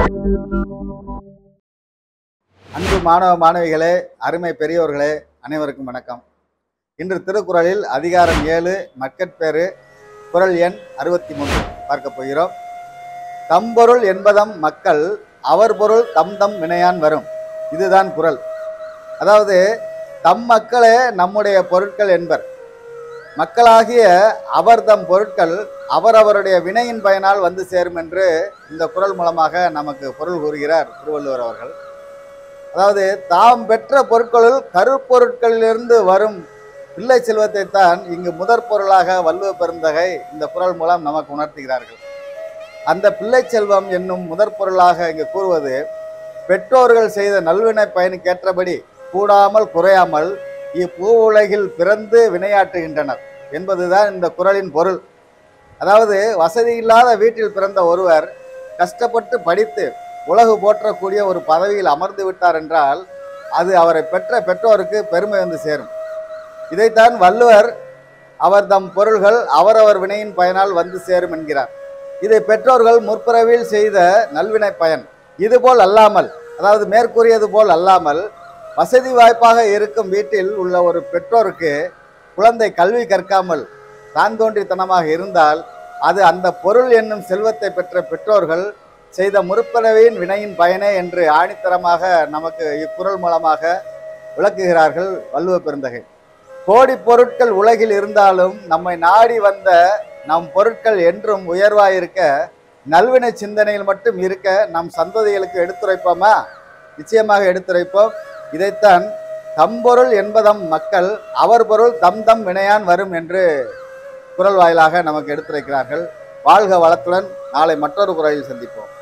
அன்பு மாணவ மாணவிகளே அருமை பெரியோர்களே அனைவருக்கும் வணக்கம் இன்று திருக்குறளில் அதிகாரம் ஏழு மக்கட்பேறு குறள் எண் அறுபத்தி மூன்று பார்க்க போகிறோம் தம்பொருள் என்பதம் மக்கள் அவர் பொருள் தம் தம் வினையான் வரும் இதுதான் குறள் அதாவது தம் மக்களே நம்முடைய பொருட்கள் என்பர் மக்களாகிய அவர் தம் பொருட்கள் அவரவருடைய வினையின் பயனால் வந்து சேரும் என்று இந்த குறள் மூலமாக நமக்கு பொருள் கூறுகிறார் திருவள்ளுவர் அவர்கள் அதாவது தாம் பெற்ற பொருட்களுள் கருப்பொருட்களிலிருந்து வரும் பிள்ளை செல்வத்தை தான் இங்கு முதற் பொருளாக வள்ளுவ பெருந்தகை இந்த குறள் மூலம் நமக்கு உணர்த்துகிறார்கள் அந்த பிள்ளை செல்வம் என்னும் முதற் பொருளாக இங்கு கூறுவது பெற்றோர்கள் செய்த நல்வினை பயனுக்கேற்றபடி கூடாமல் குறையாமல் இப்பூ உலகில் பிறந்து வினையாற்றுகின்றனர் என்பதுதான் இந்த குறளின் பொருள் அதாவது வசதி இல்லாத வீட்டில் பிறந்த ஒருவர் கஷ்டப்பட்டு படித்து உலகு போற்றக்கூடிய ஒரு பதவியில் அமர்ந்து விட்டார் என்றால் அது அவரை பெற்ற பெற்றோருக்கு பெருமை வந்து சேரும் இதைத்தான் வள்ளுவர் அவர் தம் பொருள்கள் அவரவர் வினையின் பயனால் வந்து சேரும் என்கிறார் இதை பெற்றோர்கள் முற்பிறவியில் செய்த நல்வினை பயன் இதுபோல் அல்லாமல் அதாவது மேற்கூறியது போல் அல்லாமல் வசதி வாய்ப்பாக இருக்கும் வீட்டில் உள்ள ஒரு பெற்றோருக்கு குழந்தை கல்வி கற்காமல் தான் தோன்றித்தனமாக இருந்தால் அது அந்த பொருள் என்னும் செல்வத்தை பெற்ற பெற்றோர்கள் செய்த முற்பிறவியின் வினையின் பயனே என்று ஆணித்தரமாக நமக்கு இக்குறள் மூலமாக விளக்குகிறார்கள் வள்ளுவ பெருந்தகை கோடி பொருட்கள் உலகில் இருந்தாலும் நம்மை நாடி வந்த நம் பொருட்கள் என்றும் உயர்வாயிருக்க நல்வினை சிந்தனையில் மட்டும் இருக்க நம் சந்ததிகளுக்கு எடுத்துரைப்போமா நிச்சயமாக எடுத்துரைப்போம் இதைத்தான் தம்பொருள் என்பதம் மக்கள் அவர் பொருள் தம் தம் வினையான் வரும் என்று குரல் வாயிலாக நமக்கு எடுத்துரைக்கிறார்கள் வாழ்க வளத்துடன் நாளை மற்றொரு குரலில் சந்திப்போம்